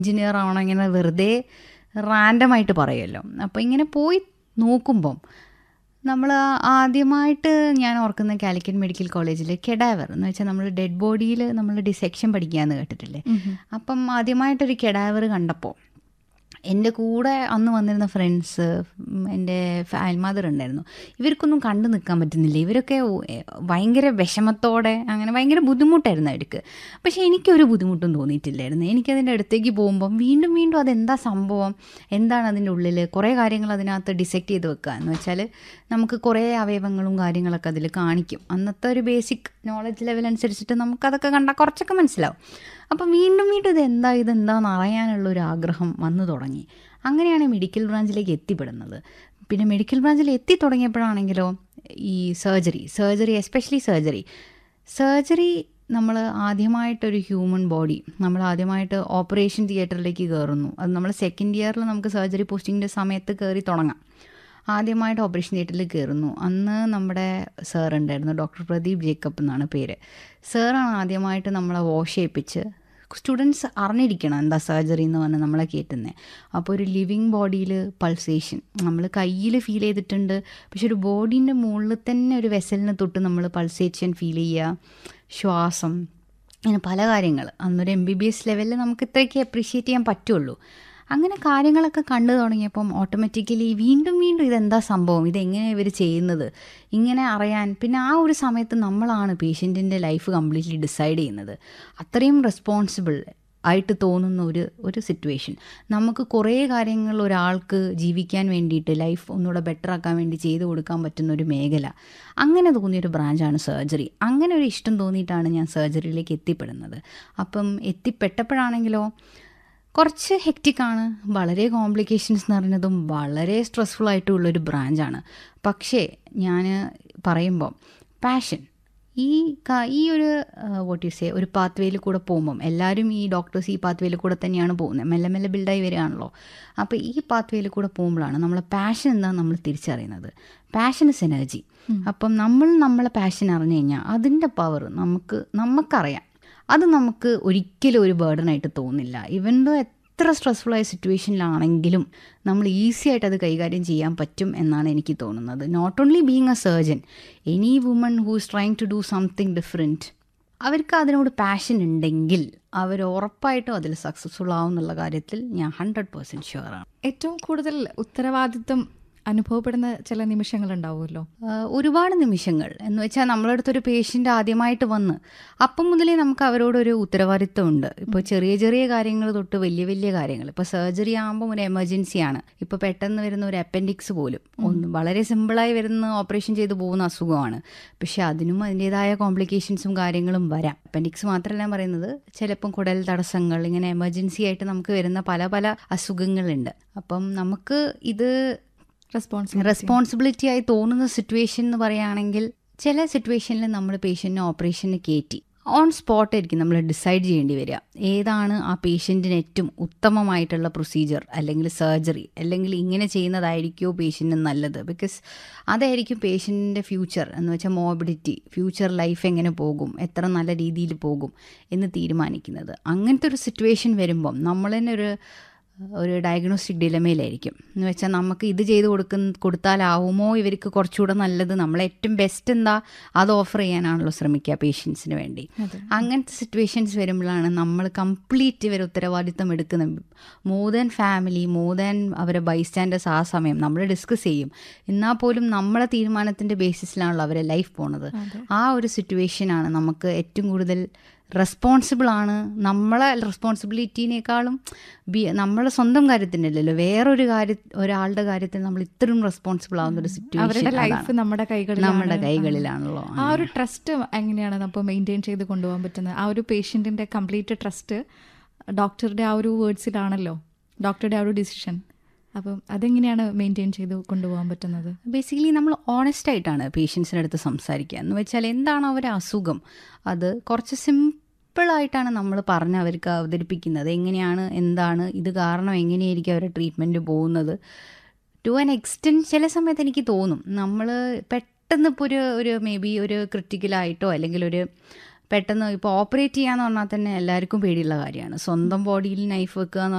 engineer ആവണം ഇങ്ങനെ വെറുതെ റാൻഡമായിട്ട് പറയുമല്ലോ അപ്പോൾ ഇങ്ങനെ പോയി നോക്കുമ്പം നമ്മൾ ആദ്യമായിട്ട് ഞാൻ ഓർക്കുന്ന കാലിക്കറ്റ് മെഡിക്കൽ കോളേജിൽ കെഡാവർ എന്ന് വെച്ചാൽ നമ്മൾ ഡെഡ് ബോഡിയിൽ നമ്മൾ ഡിസെക്ഷൻ പഠിക്കാമെന്ന് കേട്ടിട്ടില്ലേ അപ്പം ആദ്യമായിട്ടൊരു കെഡാവർ കണ്ടപ്പോൾ എൻ്റെ കൂടെ അന്ന് വന്നിരുന്ന ഫ്രണ്ട്സ് എൻ്റെ അയൽമാതർ ഉണ്ടായിരുന്നു ഇവർക്കൊന്നും കണ്ടു നിൽക്കാൻ പറ്റുന്നില്ല ഇവരൊക്കെ ഭയങ്കര വിഷമത്തോടെ അങ്ങനെ ഭയങ്കര ബുദ്ധിമുട്ടായിരുന്നു അവർക്ക് പക്ഷേ എനിക്കൊരു ബുദ്ധിമുട്ടും തോന്നിയിട്ടില്ലായിരുന്നു എനിക്കതിൻ്റെ അടുത്തേക്ക് പോകുമ്പം വീണ്ടും വീണ്ടും അതെന്താ സംഭവം എന്താണ് അതിൻ്റെ ഉള്ളിൽ കുറേ കാര്യങ്ങൾ അതിനകത്ത് ഡിസെക്റ്റ് ചെയ്ത് വെക്കുക എന്ന് വെച്ചാൽ നമുക്ക് കുറേ അവയവങ്ങളും കാര്യങ്ങളൊക്കെ അതിൽ കാണിക്കും അന്നത്തെ ഒരു ബേസിക് നോളജ് ലെവൽ അനുസരിച്ചിട്ട് നമുക്കതൊക്കെ കണ്ടാൽ കുറച്ചൊക്കെ മനസ്സിലാവും അപ്പം വീണ്ടും വീണ്ടും ഇത് എന്താ ഇതെന്താന്ന് അറിയാനുള്ള ഒരു ആഗ്രഹം വന്നു തുടങ്ങി അങ്ങനെയാണ് മെഡിക്കൽ ബ്രാഞ്ചിലേക്ക് എത്തിപ്പെടുന്നത് പിന്നെ മെഡിക്കൽ ബ്രാഞ്ചിൽ എത്തി തുടങ്ങിയപ്പോഴാണെങ്കിലോ ഈ surgery surgery especially surgery surgery നമ്മൾ ആദ്യമായിട്ടൊരു ഹ്യൂമൻ ബോഡി നമ്മൾ ആദ്യമായിട്ട് ഓപ്പറേഷൻ തിയേറ്ററിലേക്ക് കയറുന്നു അത് നമ്മൾ സെക്കൻഡ് ഇയറിൽ നമുക്ക് സർജറി പോസ്റ്റിങ്ങിൻ്റെ സമയത്ത് കയറി തുടങ്ങാം ആദ്യമായിട്ട് ഓപ്പറേഷൻ തിയേറ്ററിൽ കയറുന്നു അന്ന് നമ്മുടെ സാർ ഉണ്ടായിരുന്നു ഡോക്ടർ പ്രദീപ് ജേക്കബ് എന്നാണ് പേര് സാറാണ് ആദ്യമായിട്ട് നമ്മളെ വാഷ് ചെയ്യിപ്പിച്ച് സ്റ്റുഡൻസ് അറിഞ്ഞിരിക്കണം എന്താ സർജറി എന്ന് പറഞ്ഞ് നമ്മളെ കയറ്റുന്നത് അപ്പോൾ ഒരു ലിവിങ് ബോഡിയിൽ പൾസേഷൻ നമ്മൾ കയ്യിൽ ഫീൽ ചെയ്തിട്ടുണ്ട് പക്ഷെ ഒരു ബോഡീൻ്റെ മുകളിൽ തന്നെ ഒരു വെസലിനെ തൊട്ട് നമ്മൾ പൾസേഷൻ ഫീൽ ചെയ്യുക ശ്വാസം അങ്ങനെ പല കാര്യങ്ങൾ അന്നൊരു എം ബി ബി എസ് ലെവലിൽ നമുക്ക് ഇത്രയ്ക്ക് അപ്രീഷിയേറ്റ് ചെയ്യാൻ പറ്റുള്ളൂ അങ്ങനെ കാര്യങ്ങളൊക്കെ കണ്ടു തുടങ്ങിയപ്പം ഓട്ടോമാറ്റിക്കലി വീണ്ടും വീണ്ടും ഇതെന്താ സംഭവം ഇതെങ്ങനെ ഇവർ ചെയ്യുന്നത് ഇങ്ങനെ അറിയാൻ പിന്നെ ആ ഒരു സമയത്ത് നമ്മളാണ് പേഷ്യൻറ്റിൻ്റെ ലൈഫ് കംപ്ലീറ്റ്ലി ഡിസൈഡ് ചെയ്യുന്നത് അത്രയും റെസ്പോൺസിബിൾ ആയിട്ട് തോന്നുന്ന ഒരു ഒരു സിറ്റുവേഷൻ നമുക്ക് കുറേ കാര്യങ്ങൾ ഒരാൾക്ക് ജീവിക്കാൻ വേണ്ടിയിട്ട് ലൈഫ് ഒന്നുകൂടെ ബെറ്റർ ആക്കാൻ വേണ്ടി ചെയ്തു കൊടുക്കാൻ പറ്റുന്ന ഒരു മേഖല അങ്ങനെ തോന്നിയൊരു ബ്രാഞ്ചാണ് സർജറി അങ്ങനെ ഒരു ഇഷ്ടം തോന്നിയിട്ടാണ് ഞാൻ സർജറിയിലേക്ക് എത്തിപ്പെടുന്നത് അപ്പം എത്തിപ്പെട്ടപ്പോഴാണെങ്കിലോ കുറച്ച് ഹെക്റ്റിക്കാണ് വളരെ കോംപ്ലിക്കേഷൻസ് നിറഞ്ഞതും വളരെ സ്ട്രെസ്ഫുൾ ആയിട്ടുള്ളൊരു ബ്രാഞ്ചാണ് പക്ഷേ ഞാൻ പറയുമ്പോൾ പാഷൻ ഈ ഈ ഒരു വോട്ട് യു സേ ഒരു പാത്വേയിൽ കൂടെ പോകുമ്പം എല്ലാവരും ഈ ഡോക്ടേഴ്സ് ഈ പാത്വേയിൽ കൂടെ തന്നെയാണ് പോകുന്നത് മെല്ലെ മെല്ലെ ബിൽഡായി വരികയാണല്ലോ അപ്പോൾ ഈ പാത്വേയിൽ കൂടെ പോകുമ്പോഴാണ് നമ്മളെ പാഷൻ എന്താണെന്ന് നമ്മൾ തിരിച്ചറിയുന്നത് പാഷൻ ഇസ് എനർജി അപ്പം നമ്മൾ നമ്മളെ പാഷൻ അറിഞ്ഞു കഴിഞ്ഞാൽ അതിൻ്റെ പവർ നമുക്ക് നമുക്കറിയാം അത് നമുക്ക് ഒരിക്കലും ഒരു ബേർഡനായിട്ട് തോന്നില്ല ഇവൻ ദോ എത്ര സ്ട്രെസ്ഫുൾ ആയ സിറ്റുവേഷനിലാണെങ്കിലും നമ്മൾ ഈസി ആയിട്ട് അത് കൈകാര്യം ചെയ്യാൻ പറ്റും എന്നാണ് എനിക്ക് തോന്നുന്നത് not only being a surgeon any woman who is trying to do something different അവർക്ക് അതിനോട് പാഷൻ ഉണ്ടെങ്കിൽ അവർ ഉറപ്പായിട്ടും അതിൽ സക്സസ്ഫുൾ ആവും എന്നുള്ള കാര്യത്തിൽ ഞാൻ ഹൺഡ്രഡ് പേഴ്സൻറ്റ് ഷുവറാണ് ഏറ്റവും കൂടുതൽ ഉത്തരവാദിത്വം അനുഭവപ്പെടുന്ന ചില നിമിഷങ്ങൾ ഉണ്ടാവുമല്ലോ ഒരുപാട് നിമിഷങ്ങൾ എന്ന് വെച്ചാൽ നമ്മളടുത്തൊരു പേഷ്യൻ്റ് ആദ്യമായിട്ട് വന്ന് അപ്പം മുതലേ നമുക്ക് അവരോടൊരു ഉത്തരവാദിത്വം ഉണ്ട് ഇപ്പോൾ ചെറിയ ചെറിയ കാര്യങ്ങൾ തൊട്ട് വലിയ വലിയ കാര്യങ്ങൾ ഇപ്പോൾ സർജറി ആകുമ്പോൾ ഒരു എമർജൻസിയാണ് ഇപ്പോൾ പെട്ടെന്ന് വരുന്ന ഒരു അപ്പൻഡിക്സ് പോലും ഒന്ന് വളരെ സിമ്പിളായി വരുന്ന ഓപ്പറേഷൻ ചെയ്ത് പോകുന്ന അസുഖമാണ് പക്ഷെ അതിനും അതിൻ്റെതായ കോംപ്ലിക്കേഷൻസും കാര്യങ്ങളും വരാം അപ്പൻഡിക്സ് മാത്രമല്ല പറയുന്നത് ചിലപ്പം കുടൽ തടസ്സങ്ങൾ ഇങ്ങനെ എമർജൻസി ആയിട്ട് നമുക്ക് വരുന്ന പല പല അസുഖങ്ങളുണ്ട് അപ്പം നമുക്ക് ഇത് റെസ്പോൺസിബിലിറ്റി റെസ്പോൺസിബിലിറ്റി ആയി തോന്നുന്ന സിറ്റുവേഷൻ എന്ന് പറയുകയാണെങ്കിൽ ചില സിറ്റുവേഷനിൽ നമ്മൾ പേഷ്യൻറ്റിനെ ഓപ്പറേഷന് കയറ്റി ഓൺ സ്പോട്ട് ആയിരിക്കും നമ്മൾ ഡിസൈഡ് ചെയ്യേണ്ടി വരിക ഏതാണ് ആ പേഷ്യൻറ്റിന് ഏറ്റവും ഉത്തമമായിട്ടുള്ള പ്രൊസീജിയർ അല്ലെങ്കിൽ സർജറി അല്ലെങ്കിൽ ഇങ്ങനെ ചെയ്യുന്നതായിരിക്കുമോ പേഷ്യൻറ്റിന് നല്ലത് ബിക്കോസ് അതായിരിക്കും പേഷ്യൻറ്റിൻ്റെ ഫ്യൂച്ചർ എന്ന് വെച്ചാൽ മോബിലിറ്റി ഫ്യൂച്ചർ ലൈഫ് എങ്ങനെ പോകും എത്ര നല്ല രീതിയിൽ പോകും എന്ന് തീരുമാനിക്കുന്നത് അങ്ങനത്തെ ഒരു സിറ്റുവേഷൻ വരുമ്പം നമ്മൾ തന്നെ ഒരു ഒരു ഡയഗ്നോസ്റ്റിക് ഡിലമയിലായിരിക്കും എന്ന് വെച്ചാൽ നമുക്ക് ഇത് ചെയ്ത് കൊടുക്കുന്ന കൊടുത്താലാവുമോ ഇവർക്ക് കുറച്ചുകൂടെ നല്ലത് നമ്മൾ ഏറ്റവും ബെസ്റ്റ് എന്താ അത് ഓഫർ ചെയ്യാനാണല്ലോ ശ്രമിക്കുക പേഷ്യൻസിന് വേണ്ടി അങ്ങനത്തെ സിറ്റുവേഷൻസ് വരുമ്പോഴാണ് നമ്മൾ കംപ്ലീറ്റ് ഇവർ ഉത്തരവാദിത്തം എടുക്കുന്നത് more than family more than അവരെ ബൈസ്റ്റാൻഡേഴ്സ് ആ സമയം നമ്മൾ ഡിസ്കസ് ചെയ്യും എന്നാൽ പോലും നമ്മളെ തീരുമാനത്തിൻ്റെ ബേസിസിലാണല്ലോ അവരെ ലൈഫ് പോണത് ആ ഒരു സിറ്റുവേഷനാണ് നമുക്ക് ഏറ്റവും കൂടുതൽ റെസ്പോൺസിബിൾ ആണ് നമ്മളെ റെസ്പോൺസിബിലിറ്റീനേക്കാളും ബി നമ്മളെ സ്വന്തം കാര്യത്തിനല്ലല്ലോ വേറൊരു കാര്യ ഒരാളുടെ കാര്യത്തിൽ നമ്മൾ ഇത്രയും റെസ്പോൺസിബിൾ ആവുന്ന ഒരു അവരുടെ ലൈഫ് സിറ്റുവേഷൻ നമ്മുടെ കൈകളിൽ നമ്മുടെ കൈകളിലാണല്ലോ ആ ഒരു ട്രസ്റ്റ് എങ്ങനെയാണ് അപ്പോൾ മെയിൻറ്റെയിൻ ചെയ്ത് കൊണ്ടുപോകാൻ പറ്റുന്നത് ആ ഒരു പേഷ്യൻറ്റിൻ്റെ കംപ്ലീറ്റ് ട്രസ്റ്റ് ഡോക്ടറുടെ ആ ഒരു വേർഡ്സിലാണല്ലോ ഡോക്ടറുടെ ആ ഒരു ഡിസിഷൻ അപ്പം അതെങ്ങനെയാണ് മെയിൻറ്റെയിൻ ചെയ്ത് കൊണ്ടുപോകാൻ പറ്റുന്നത് ബേസിക്കലി നമ്മൾ ഓണസ്റ്റ് ആയിട്ടാണ് പേഷ്യൻസിൻ്റെ അടുത്ത് സംസാരിക്കുക എന്ന് വെച്ചാൽ എന്താണ് അവരെ അസുഖം അത് കുറച്ച് സിമ്പിളായിട്ടാണ് നമ്മൾ പറഞ്ഞ് അവർക്ക് അവതരിപ്പിക്കുന്നത് എങ്ങനെയാണ് എന്താണ് ഇത് കാരണം എങ്ങനെയായിരിക്കും അവരുടെ ട്രീറ്റ്മെൻറ്റ് പോകുന്നത് ടു ആൻ എക്സ്റ്റെൻറ്റ് ചില സമയത്ത് എനിക്ക് തോന്നും നമ്മൾ പെട്ടെന്ന് ഇപ്പോൾ ഒരു ഒരു മേ ബി ഒരു ക്രിട്ടിക്കലായിട്ടോ അല്ലെങ്കിൽ ഒരു പെട്ടെന്ന് ഇപ്പോൾ ഓപ്പറേറ്റ് ചെയ്യാന്ന് പറഞ്ഞാൽ തന്നെ എല്ലാവർക്കും പേടിയുള്ള കാര്യമാണ് സ്വന്തം ബോഡിയിൽ നൈഫ് വെക്കുക എന്ന്